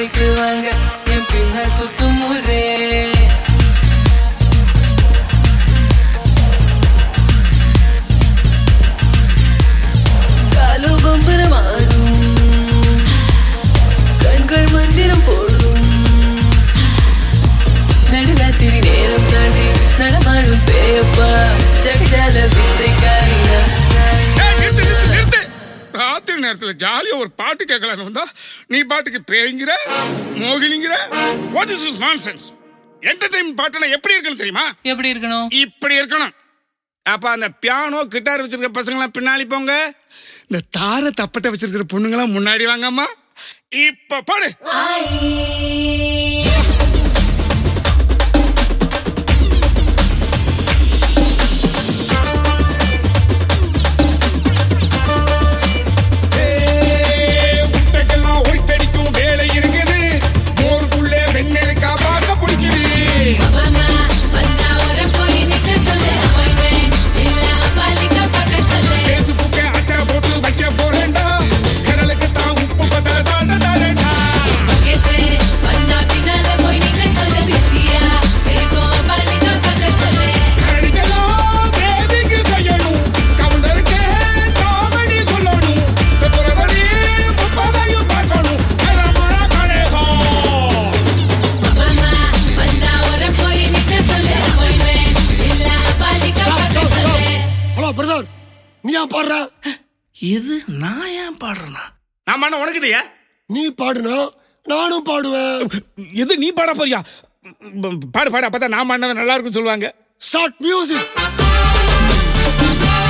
போயிட்டு வாங்க என் பின்னால் சுத்தும் ஊரே காலு பம்பரமாடும் கண்கள் மந்திரம் போடும் நடுராத்திரி நேரம் தாண்டி நடமாடும் பேயப்பா ஜகஜால வித்தை காரினா ஏய், நிறுத்து நிறுத்து நிறுத்து ராத்திரி நேரத்துல ஜாலியா ஒரு பாட்டு கேட்கலான்னு வந்தா நீ பாட்டுக்கு பேய்ங்கிற மோகினிங்கிற what is is nonsense entertainment பாட்டுனா எப்படி இருக்கணும் தெரியுமா எப்படி இருக்கணும் இப்படி இருக்கணும் அப்ப அந்த பியானோ கிட்டார் வச்சிருக்க பசங்களாம் பின்னாடி போங்க இந்த தார தப்பட்டை வச்சிருக்கிற பொண்ணுங்களாம் முன்னாடி வாங்கம்மா இப்ப பாடு ஏய், முட்டைக்கெல்லாம் ஒயிட் அடிக்கும் வேலை இருக்குது மோருக்குள்ளே வெண்ணெய் இருக்கா பார்க்க பிடிக்குது மாமா வந்தா ஒரு போய் நிக்க சொல்லு appointment இல்ல அப்பாலிக்க பார்க்க சொல்லு பேஸ்புக்கை அட்டை போட்டு வைக்க போறேன்டா கடலுக்கு தான் உப்பு பத்த சாந்த தரேன்டா கேட்டு வந்தா பின்னால போய் நிக்க சொல்லு பிஸியா இருக்கும் அப்பாலிக்க பார்க்க சொல்லு கரடிக்கெல்லாம் சேவிங் செய்யணும் கவுண்டருக்கு காமெடி சொல்லணும் பிப்ரவரி முப்பதையும் பார்க்கணும் கரமழை கணேசம் மாமா வந்தா ஒரு போய் நிக்க சொல்லு appointment இல்ல அப்பாலிக்க பார்க்க சொல்லு ஹலோ பிரதர் நீ ஏன் பாடுற இது நான் ஏன் பாடுறேனா நான் பண்ண உனக்கிட்டயா நீ பாடுனா நானும் பாடுவேன் எது நீ பாட போறியா பாடு பாடு அப்பதான் நான் பண்ணது நல்லா இருக்குன்னு சொல்லுவாங்க ஸ்டார்ட் மியூசிக்